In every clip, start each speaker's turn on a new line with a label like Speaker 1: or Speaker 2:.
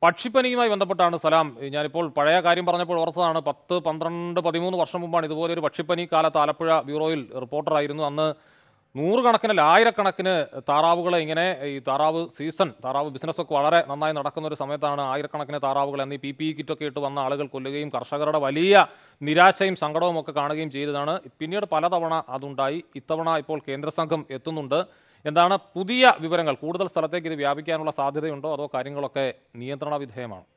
Speaker 1: പക്ഷിപ്പനിയുമായി ബന്ധപ്പെട്ടാണ് സലാം ഞാനിപ്പോൾ പഴയ കാര്യം പറഞ്ഞപ്പോൾ ഓർത്തതാണ് പത്ത് പന്ത്രണ്ട് പതിമൂന്ന് വർഷം മുമ്പാണ് ഇതുപോലെ ഒരു പക്ഷിപ്പനി കാലത്ത് ആലപ്പുഴ ബ്യൂറോയിൽ റിപ്പോർട്ടറായിരുന്നു അന്ന് നൂറുകണക്കിന് അല്ല ആയിരക്കണക്കിന് താറാവുകളെ ഇങ്ങനെ ഈ താറാവ് സീസൺ താറാവ് ബിസിനസ്സൊക്കെ വളരെ നന്നായി നടക്കുന്ന ഒരു സമയത്താണ് ആയിരക്കണക്കിന് താറാവുകൾ എന്നീ പി പി കിറ്റൊക്കെ ഇട്ട് വന്ന ആളുകൾ കൊല്ലുകയും കർഷകരുടെ വലിയ നിരാശയും സങ്കടവും ഒക്കെ കാണുകയും ചെയ്തതാണ് പിന്നീട് പലതവണ അതുണ്ടായി ഇത്തവണ ഇപ്പോൾ കേന്ദ്ര സംഘം എത്തുന്നുണ്ട് എന്താണ് പുതിയ വിവരങ്ങൾ കൂടുതൽ സ്ഥലത്തേക്ക് ഇത് വ്യാപിക്കാനുള്ള സാധ്യതയുണ്ടോ അതോ കാര്യങ്ങളൊക്കെ നിയന്ത്രണ വിധേയമാണ്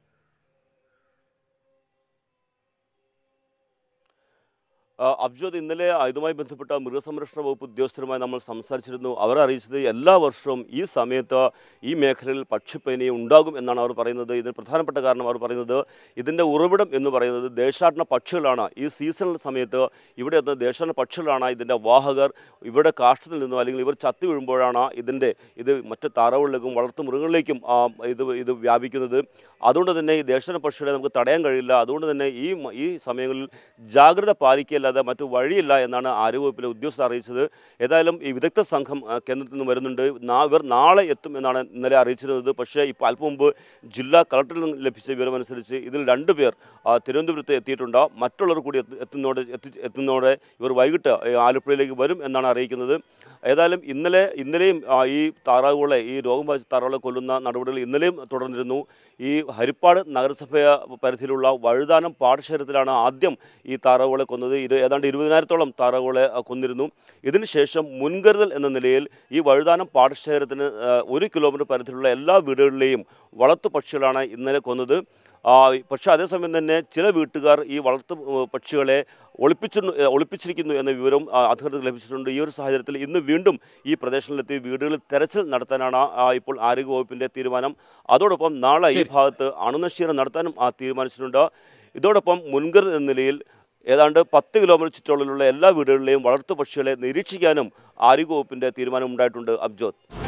Speaker 2: ആ, അബ്ജോദ് ഇന്നലെ ഇതുമായി ബന്ധപ്പെട്ട മൃഗസംരക്ഷണ വകുപ്പ് ഉദ്യോഗസ്ഥരുമായി നമ്മൾ സംസാരിച്ചിരുന്നു അവർ അറിയിച്ചത് എല്ലാ വർഷവും ഈ സമയത്ത് ഈ മേഖലയിൽ പക്ഷിപ്പനി ഉണ്ടാകും എന്നാണ് അവർ പറയുന്നത് ഇതിന് പ്രധാനപ്പെട്ട കാരണം അവർ പറയുന്നത് ഇതിൻ്റെ ഉറവിടം എന്ന് പറയുന്നത് ദേശാടന പക്ഷികളാണ് ഈ സീസണൽ സമയത്ത് ഇവിടെ എത്തുന്ന ദേശാടന പക്ഷികളാണ് ഇതിൻ്റെ വാഹകർ ഇവിടെ കാഷ്ടത്തിൽ നിന്നോ അല്ലെങ്കിൽ ഇവർ ചത്തു വീഴുമ്പോഴാണ് ഇതിൻ്റെ ഇത് മറ്റ് താറാവുകളിലേക്കും വളർത്തു മൃഗങ്ങളിലേക്കും ആ, ഇത് ഇത് വ്യാപിക്കുന്നത് അതുകൊണ്ട് തന്നെ ഈ ദേശാടന പക്ഷികളെ നമുക്ക് തടയാൻ കഴിയില്ല അതുകൊണ്ട് തന്നെ ഈ മ- ഈ സമയങ്ങളിൽ ജാഗ്രത പാലിക്കുകയല്ലാതെ മറ്റു വഴിയില്ല എന്നാണ് ആരോഗ്യവകുപ്പിലെ ഉദ്യോഗസ്ഥർ അറിയിച്ചത് ഏതായാലും ഈ വിദഗ്ധ സംഘം ആ, കേന്ദ്രത്തിൽ നിന്ന് വരുന്നുണ്ട് നാ- ഇവർ നാളെ എത്തും എന്നാണ് ഇന്നലെ അറിയിച്ചിരുന്നത് പക്ഷേ ഇപ്പോൾ അല്പം മുമ്പ് ജില്ലാ കളക്ടറിൽ നിന്ന് ലഭിച്ച വിവരമനുസരിച്ച് ഇതിൽ രണ്ട് പേർ ആ, തിരുവനന്തപുരത്ത് എത്തിയിട്ടുണ്ട് മറ്റുള്ളവർ കൂടി എത്തി- എത്തുന്നതോടെ എത്തി എത്തുന്നതോടെ ഇവർ വൈകിട്ട് ഈ ആലപ്പുഴയിലേക്ക് വരും എന്നാണ് അറിയിക്കുന്നത് ഏതായാലും ഇന്നലെ ഇന്നലെയും ആ, ഈ താറാവുകളെ ഈ രോഗം ബാധിച്ച താറാവുകളെ കൊല്ലുന്ന നടപടികൾ ഇന്നലെയും തുടർന്നിരുന്നു ഈ ഹരിപ്പാട് നഗരസഭ പരിധിയിലുള്ള വഴുതാനം പാടശേഖരത്തിലാണ് ആദ്യം ഈ താറാവുകളെ കൊന്നത് ഇത് ഏതാണ്ട് ഇരുപതിനായിരത്തോളം താറാവുകളെ ആ, കൊന്നിരുന്നു ഇതിനുശേഷം മുൻകരുതൽ എന്ന നിലയിൽ ഈ വഴുതാനം പാടശേഖരത്തിന് ആ, ഒരു കിലോമീറ്റർ പരിധിയിലുള്ള എല്ലാ വീടുകളിലെയും വളർത്തു പക്ഷികളാണ് ഇന്നലെ കൊന്നത് ആ, പക്ഷേ അതേസമയം തന്നെ ചില വീട്ടുകാർ ഈ വളർത്തു ഏഹ്, പക്ഷികളെ ഒളിപ്പിച്ചു ഒളിപ്പിച്ചിരിക്കുന്നു എന്ന വിവരം ആ, അധികൃതർക്ക് ലഭിച്ചിട്ടുണ്ട് ഈ ഒരു സാഹചര്യത്തിൽ ഇന്ന് വീണ്ടും ഈ പ്രദേശങ്ങളിലെത്തി വീടുകളിൽ തെരച്ചിൽ നടത്താനാണ് ആ, ഇപ്പോൾ ആരോഗ്യവകുപ്പിൻ്റെ തീരുമാനം അതോടൊപ്പം നാളെ ഈ ഭാഗത്ത് അണുനശീകരണം നടത്താനും ആ തീരുമാനിച്ചിട്ടുണ്ട് ഇതോടൊപ്പം മുൻകരുതൽ എന്ന നിലയിൽ ഏതാണ്ട് പത്ത് കിലോമീറ്റർ ചുറ്റളവിലുള്ള എല്ലാ വീടുകളിലെയും വളർത്തു പക്ഷികളെ നിരീക്ഷിക്കാനും ആരോഗ്യവകുപ്പിൻ്റെ തീരുമാനം ഉണ്ടായിട്ടുണ്ട് അബ്ജോത്